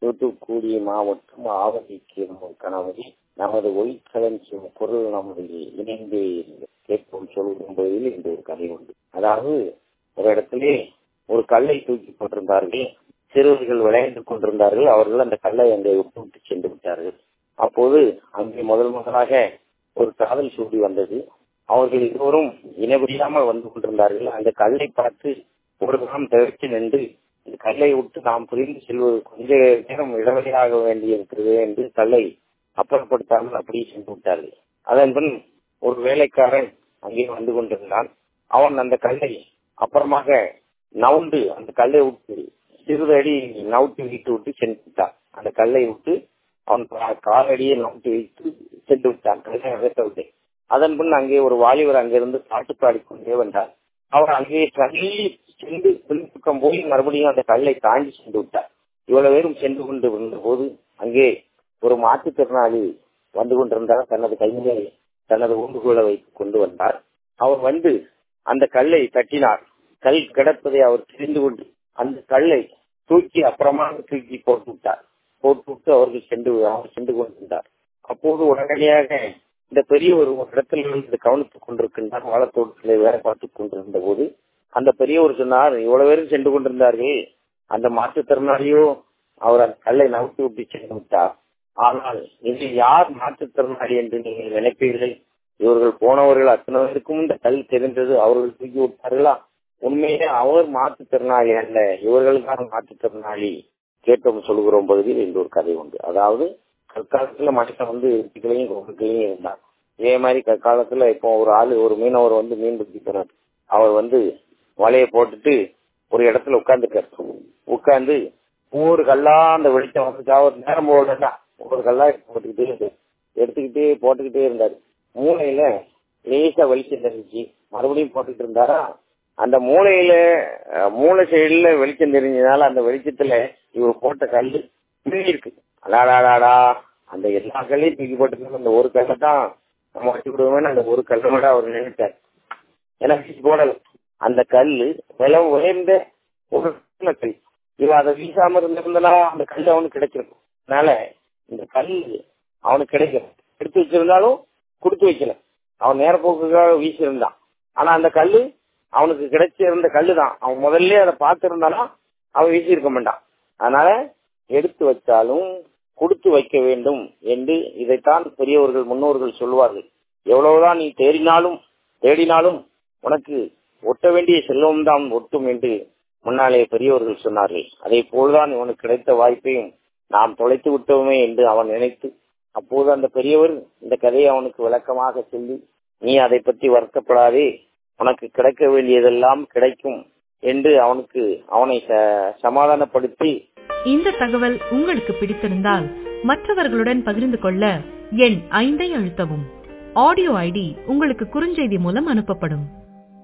தூத்துக்குடி மாவட்டம் ஆவடிக்கு கணவரி நமது ஒளிக்களஞ்சியம் பொருள் நமது இணைந்து கேட்போம் சொல்லும் போதில் இந்த ஒரு கதை உண்டு அதாவது ஒரு இடத்திலே ஒரு கல்லை தூக்கி போட்டிருந்தார்கள் சிறுவர்கள் விளையாண்டு கொண்டிருந்தார்கள் அவர்கள் அந்த கல்லை அங்கே விட்டு விட்டு சென்று விட்டார்கள் அப்போது அங்கே முதல் முதலாக ஒரு காதல் சூடி வந்தது அவர்கள் இருவரும் இனபிரியாமல் வந்து கொண்டிருந்தார்கள் அந்த கல்லை பார்த்து ஒரு கணம் தவிர்த்து நின்று இந்த கல்லை விட்டு நாம் புரிந்து செல்வது கொஞ்ச நேரம் இடைவெளியாக வேண்டியிருக்கிறது என்று கல்லை அப்புறப்படுத்தாமல் அப்படியே சென்று விட்டார்கள் அதன் பின் ஒரு வேலைக்காரன் அங்கே வந்து கொண்டிருந்தான் அவன் அந்த கல்லை அப்புறமாக நவுண்டு அந்த கல்லை விட்டு சிறிதடி நவுட்டி விட்டு விட்டு சென்று விட்டான் அந்த கல்லை விட்டு அவன் காலடியை நவுட்டி வைத்து சென்று விட்டான் கல்லை அகற்றவில்லை அதன் பின் அங்கே ஒரு வாலிபர் அங்கிருந்து பாட்டு பாடிக்கொண்டே வந்தார் அவர் அங்கே தள்ளி சென்று பின்பக்கம் போய் மறுபடியும் அந்த கல்லை தாண்டி சென்று விட்டார் இவ்வளவு பேரும் சென்று கொண்டு இருந்த போது அங்கே ஒரு மாற்றுத்திறனாளி வந்து கொண்டிருந்தார் தனது கையிலே தனது ஊண்டுகோலை வைத்துக் கொண்டு வந்தார் அவர் வந்து அந்த கல்லை தட்டினார் கல் கிடப்பதை அவர் தெரிந்து கொண்டு அந்த கல்லை தூக்கி அப்புறமா தூக்கி போட்டு விட்டார் போட்டு விட்டு அவர்கள் சென்று அவர் சென்று கொண்டிருந்தார் அப்போது உடனடியாக இந்த பெரியவர் ஒரு இடத்துல இருந்து கவனித்துக் கொண்டிருக்கின்றார் வாழத்தோட்டத்திலே வேலை பார்த்துக் கொண்டிருந்த போது அந்த பெரியவர் சொன்னார் இவ்வளவு பேரும் சென்று கொண்டிருந்தார்கள் அந்த மாற்றுத்திறனாளியோ அவர் அந்த கல்லை நவுத்தி விட்டு சென்று விட்டார் ஆனால் இதில் யார் மாற்றுத்திறனாளி என்று நீங்கள் நினைப்பீர்கள் இவர்கள் போனவர்கள் அத்தனை பேருக்கும் இந்த கல் தெரிந்தது அவர்கள் தூக்கி விட்டார்களா உண்மையே அவர் மாற்றுத்திறனாளி அல்ல இவர்கள் தான் மாற்றுத்திறனாளி கேட்டோம் சொல்கிறோம் பகுதியில் இந்த ஒரு கதை உண்டு அதாவது கற்காலத்துல மனுஷன் வந்து இருட்டுகளையும் கொக்குகளையும் இருந்தார் இதே மாதிரி கற்காலத்துல இப்போ ஒரு ஆளு ஒரு மீனவர் வந்து மீன் பிடிக்க போறாரு அவர் வந்து வலையை போட்டுட்டு ஒரு இடத்துல உட்கார்ந்துருக்காரு உட்கார்ந்து ஒவ்வொரு கல்லா அந்த வெளிச்சம் வந்துச்சா ஒரு நேரம் போடலன்னா ஒவ்வொரு கல்லா போட்டுக்கிட்டே எடுத்துக்கிட்டே போட்டுக்கிட்டே இருந்தாரு மூளையில லேசா வெளிச்சம் தெரிஞ்சு மறுபடியும் போட்டுக்கிட்டு இருந்தாரா அந்த மூளையில மூளை சைடுல வெளிச்சம் தெரிஞ்சதுனால அந்த வெளிச்சத்துல இவர் போட்ட கல்லு இருக்கு அடாடாடாடா அந்த எல்லா கல்லையும் தூக்கி போட்டு அந்த ஒரு கல்லை தான் நம்ம வச்சு விடுவோம்னு அந்த ஒரு கல்லை விட அவர் நினைச்சார் ஏன்னா போடல அந்த கல்லு விலை உயர்ந்த ஒரு கல் இவன் அதை வீசாம இருந்திருந்தனா அந்த கல் அவனுக்கு கிடைச்சிருக்கும் அதனால இந்த கல் அவனுக்கு கிடைக்கும் எடுத்து வச்சிருந்தாலும் கொடுத்து வைக்கல அவன் நேரப்போக்குக்காக வீசியிருந்தான் ஆனா அந்த கல்லு அவனுக்கு கிடைச்சிருந்த கல்லு தான் அவன் முதல்ல அதை பார்த்திருந்தானா அவன் வீசியிருக்க மாட்டான் அதனால எடுத்து வச்சாலும் கொடுத்து வைக்க வேண்டும் என்று இதைத்தான் பெரியவர்கள் முன்னோர்கள் சொல்வார்கள் எவ்வளவுதான் நீ தேடினாலும் தேடினாலும் உனக்கு ஒட்ட வேண்டிய செல்வம் தான் ஒட்டும் என்று முன்னாலே பெரியவர்கள் சொன்னார்கள் அதே போல்தான் இவனுக்கு கிடைத்த வாய்ப்பையும் நாம் தொலைத்து விட்டோமே என்று அவன் நினைத்து அப்போது அந்த பெரியவர் இந்த கதையை அவனுக்கு விளக்கமாக சொல்லி நீ அதை பற்றி வருத்தப்படாதே உனக்கு கிடைக்க வேண்டியதெல்லாம் கிடைக்கும் என்று அவனுக்கு அவனை சமாதானப்படுத்தி இந்த தகவல் உங்களுக்கு பிடித்திருந்தால் மற்றவர்களுடன் பகிர்ந்து கொள்ள எண் ஐந்தை அழுத்தவும் ஆடியோ ஐடி உங்களுக்கு குறுஞ்செய்தி மூலம் அனுப்பப்படும்